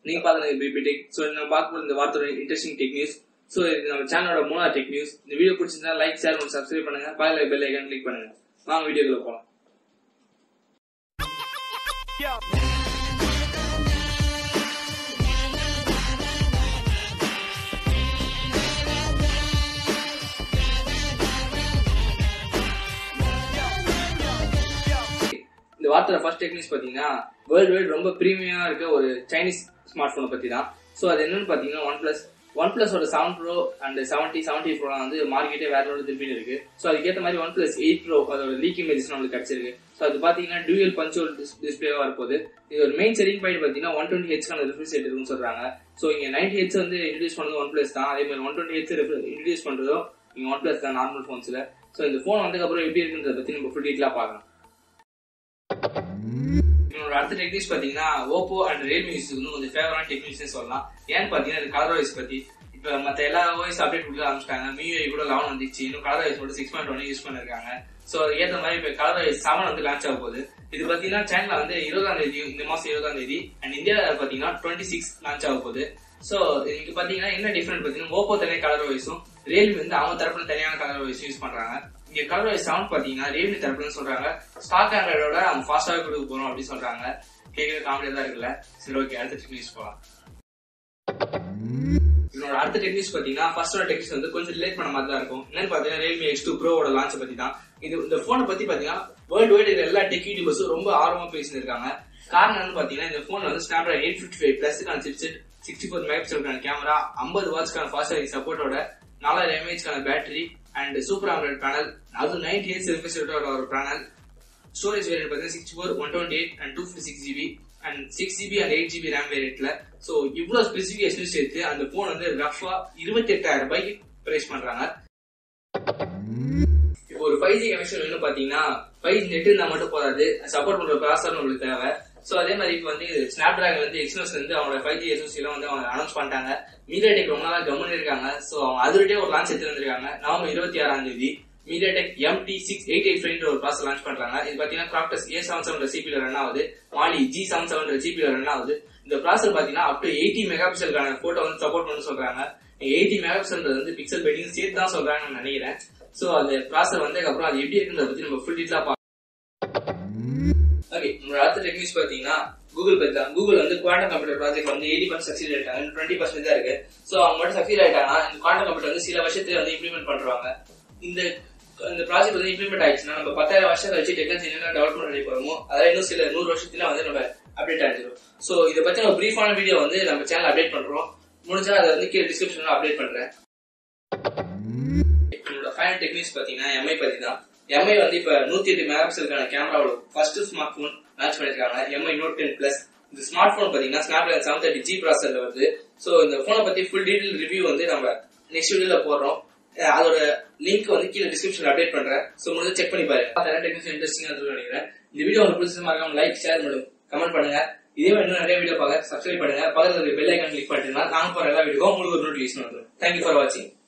நீங்க பாக்குறது BP tech so நம்ம பார்க்க இந்த வார்த்தையோட இன்ட்ரெஸ்டிங் டெக் நியூஸ் ஸோ இது நம்ம சேனலோட மூணாவது டெக் நியூஸ் இந்த வீடியோ பிடிச்சிருந்தா லைக் ஷேர் மற்றும் சப்ஸ்கிரைப் பண்ணுங்க பக்கத்துல பெல் ஐக்கான் கிளிக் பண்ணுங்க வாங்க வீடியோக்குள்ள போலாம் இந்த வார்த்தையோட ஃபர்ஸ்ட் டெக் நியூஸ் பாத்தீங்கன்னா வேர்ல்டு வைட் ரொம்ப பிரீமியமா இருக்க ஒரு சைனீஸ் ஸ்மார்ட் போனை பத்தி தான் ஸோ அது என்னன்னு பாத்தீங்கன்னா ஒன் பிளஸ் ஒன் பிளஸோட seven pro and seven T seven T pro வந்து மார்க்கெட்டே வேற லெவலில் திருப்பின்னு இருக்கு ஸோ அதுக்கேற்ற மாதிரி ஒன் பிளஸ் எயிட் ப்ரோ அதோட லீக் இமேஜஸ் நம்மளுக்கு கிடைச்சிருக்கு ஸோ அது பாத்தீங்கன்னா டியூயல் பஞ்சோல் டிஸ்பிளேவா இருப்போது இது ஒரு மெயின் செல்லிங் பாயிண்ட் பாத்தீங்கன்னா ஒன் டுவெண்ட்டி ஹெச்க்கான ரிஃப்ரெஷ் ரேட் இருக்குன்னு சொல்றாங்க ஸோ இங்க நைன்டி ஹெச் வந்து இன்ட்ரடியூஸ் பண்ணது ஒன் பிளஸ் தான் அதே மாதிரி ஒன் டுவெண்ட்டி ஹெச் இன்ட்ரடியூஸ் பண்றதும் இங்க ஒன் பிளஸ் தான் நார்மல் ஃபோன்ஸ்ல ஸோ இந்த ஃபோன் வந்ததுக்கப்புறம் எப்படி இருக்குன்றத பத்தி நம்ம ஃபுல் டீட்டெயிலாக பார்க்கலாம் என்னோட அடுத்த டெக்னிக்ஸ் பாத்தீங்கன்னா ஓப்போ அண்ட் ரியல்மி யூஸ் வந்து கொஞ்சம் ஃபேவரான டெக்னிக்ஸ் சொல்லலாம் ஏன்னு பாத்தீங்கன்னா இது கலர் வைஸ் பத்தி இப்ப மத்த எல்லா ஓஎஸ் அப்டேட் கொடுக்க ஆரம்பிச்சிட்டாங்க மியூஐ கூட லெவன் வந்துச்சு இன்னும் கலர் வைஸ் மட்டும் சிக்ஸ் பாயிண்ட் ஒன் யூஸ் பண்ணிருக்காங்க சோ ஏத்த மாதிரி இப்ப கலர் வைஸ் செவன் வந்து லான்ச் ஆக போகுது இது பாத்தீங்கன்னா சைனால வந்து இருபதாம் தேதி இந்த மாசம் இருபதாம் தேதி அண்ட் இந்தியாவில் பாத்தீங்கன்னா டுவெண்ட்டி சிக்ஸ் லான்ச் ஆக போகுது சோ இதுக்கு பாத்தீங்கன்னா என்ன டிஃபரெண்ட் பாத்தீங்கன்னா ஓப்போ தனியாக கலர் வைஸும் ரியல்மி வந்து அவங்க தரப்புல தனியான கலர் வைஸ் யூஸ் பண்றாங்க இங்க கலர் வைஸ் சவுண்ட் பாத்தீங்கன்னா ரியல்மி தரப்புல சொல்றாங்க ஸ்டாக் ஆண்ட்ராய்டோட அவங்க ஃபாஸ்டாக கொடுக்க போறோம் அப்படின்னு சொல்றாங்க கேட்கவே காமெடியா தான் இருக்குல்ல சரி ஓகே அடுத்த டெக்னிக்ஸ் போலாம் இதனோட அடுத்த டெக்னிக்ஸ் பாத்தீங்கன்னா ஃபர்ஸ்டோட டெக்னிக்ஸ் வந்து கொஞ்சம் ரிலேட் பண்ண மாதிரி தான் இருக்கும் என்னன்னு பாத்தீங்கன்னா ரியல்மி எக்ஸ் டூ ப்ரோவோட லான்ச் பத்தி தான் இது இந்த போனை பத்தி பாத்தீங்கன்னா வேர்ல்டு வைட் எல்லா டெக் யூடியூபர்ஸும் ரொம்ப ஆர்வமா பேசியிருக்காங்க காரணம் என்னன்னு பாத்தீங்கன்னா இந்த போன் வந்து snapdragon eight fifty five பிளஸ்க்கான சிப்செட் சிக்ஸ்டி ஃபோர் மெகா பிக்சலுக்கான கேமரா ஐம்பது வாட்ஸ்க்கான ஃபாஸ்ட் சார்ஜிங் சப்போர்ட்டோட நாலாயிரம் எம்ஏஹெச்க்கான battery and super AMOLED panel அது நைன்டி எயிட் ரிஃப்ரெஷோட ஒரு பேனல் ஸ்டோரேஜ் வேரியன்ட் பார்த்தீங்கன்னா sixty four one twenty eight and two fifty six GB and six GB and eight GB RAM வேரியன்ட்ல ஸோ இவ்வளவு ஸ்பெசிஃபிகேஷன் சேர்த்து அந்த போன் வந்து ரஃபா இருபத்தி எட்டாயிரம் ரூபாய்க்கு பிரைஸ் பண்றாங்க இப்போ ஒரு ஃபைவ் ஜி கனெக்ஷன் வேணும் பாத்தீங்கன்னா ஃபைவ் ஜி நெட் இருந்தா மட்டும் போதாது சப்போர்ட் பண்ற ப்ராசர் உங்களுக்கு தேவை சோ அதே மாதிரி இப்போ வந்து ஸ்னாப் டிராகன் வந்து எக்ஸ்னோஸ் வந்து அவங்களோட ஃபைவ் ஜி எஸ்ஓசி எல்லாம் வந்து அவங்க அனௌன்ஸ் பண்ணிட்டாங்க மீடியாடெக் ரொம்ப நாளா கவர்மெண்ட் இருக்காங்க சோ அவங்க அதிரடியே ஒரு லான்ச் எடுத்து வந்திருக்காங்க நவம்பர் இருபத்தி ஆறாம் தேதி MediaTek MT six eight eight five ஒரு ப்ராசஸ் லான்ச் பண்றாங்க இது பாத்தீங்கன்னா கிராப்டஸ் ஏ செவன் செவன் ஜிபில ரன் ஆகுது மாலி ஜி செவன் செவன் ஜிபில ரன் ஆகுது இந்த ப்ராசர் பாத்தீங்கன்னா அப் டு எயிட்டி மெகா பிக்சலுக்கான போட்டோ வந்து சப்போர்ட் பண்ணு சொல்றாங்க எயிட்டி மெகா பிக்சல் வந்து பிக்சல் பெட்டிங் சேர்த்து தான் சொல்றாங்கன்னு நினைக்கிறேன் சோ அந்த ப்ராசர் வந்ததுக்கு அப்புறம் அது எப்படி இருக்குன்றத பத்தி நம்ம ஃபுல் டீட்டெயிலா பார்க்கலாம் ஓகே உங்களோட அடுத்த டெக்னிக்ஸ் பாத்தீங்கன்னா கூகுள் பத்தி தான் கூகுள் வந்து குவாண்டம் கம்ப்யூட்டர் ப்ராஜெக்ட் வந்து எயிட்டி பர்சன்ட் சக்சீட் ஆயிட்டாங்க டுவெண்ட்டி பர்சன்ட் தான் இருக்கு சோ அவங்க மட்டும் சக்சீட் ஆயிட்டாங்கன்னா இந்த குவாண்டம் கம்ப்யூட்டர் வந்து சில வருஷத்துல வந்து இம்ப்ளிமெண்ட் பண்றாங்க இந்த இந்த ப்ராஜெக்ட் வந்து இம்ப்ளிமெண்ட் ஆயிடுச்சுன்னா நம்ம பத்தாயிரம் வருஷம் கழிச்சு டெக்னாலஜி என்ன டெவலப்மெண்ட் பண்ணி போறோமோ அதாவது இன்னும் சில நூறு வருஷத்துல வந்து நம்ம அப்டேட் ஆயிடுச்சிடும் சோ இதை பத்தி ஒரு பிரீஃபான வீடியோ வந்து நம்ம சேனல் அப்டேட் பண்றோம் முடிஞ்சா அதை வந்து கீழே டிஸ்கிரிப்ஷன்ல அப்டேட் பண்றேன் என்னோட ஃபைனல் டெக்னிக்ஸ் பாத்தீங்கன்னா எம்ஐ பத்தி தான் எம்ஐ வந்து இப்ப நூத்தி எட்டு மெகா பிக்சலுக்கான கேமராவோட ஃபர்ஸ்ட் ஸ்மார்ட் போன் லான்ச் பண்ணிருக்காங்க எம்ஐ நோட் டென் பிளஸ் இந்த ஸ்மார்ட் போன் பாத்தீங்கன்னா snapdragon seven thirty G ப்ராசர்ல வருது சோ இந்த போனை பத்தி ஃபுல் டீடைல் ரிவ்யூ வந்து நம்ம நெக்ஸ்ட் வீடியோல போடுறோம் அஹ் அதோட லிங்க் வந்து கீழே டிஸ்கிரிப்ஷன்ல அப்டேட் பண்றேன் சோ முடிஞ்சு செக் பண்ணி பாருங்க அதெல்லாம் டெக்னிக்ஸ் இன்ட்ரெஸ்டிங்கா இருக்கும்னு நினைக்கிறேன் இந்த வீடியோ உங்களுக்கு பிடிச்சது மறக்காம லைக் ஷேர் பண்ணுங்க கமெண்ட் பண்ணுங்க இதே மாதிரி இன்னும் நிறைய வீடியோ பார்க்க சப்ஸ்கிரைப் பண்ணுங்க பக்கத்துல பெல் ஐக்கான் கிளிக் பண்ணிட்டீங்கன்னா நாங்க போற எல்லா வீடியோ உங்களுக்கு ஒரு நோட்டிஃபிகேஷன் வந்துடும் தேங்க்யூ ஃபார் வாட்சிங்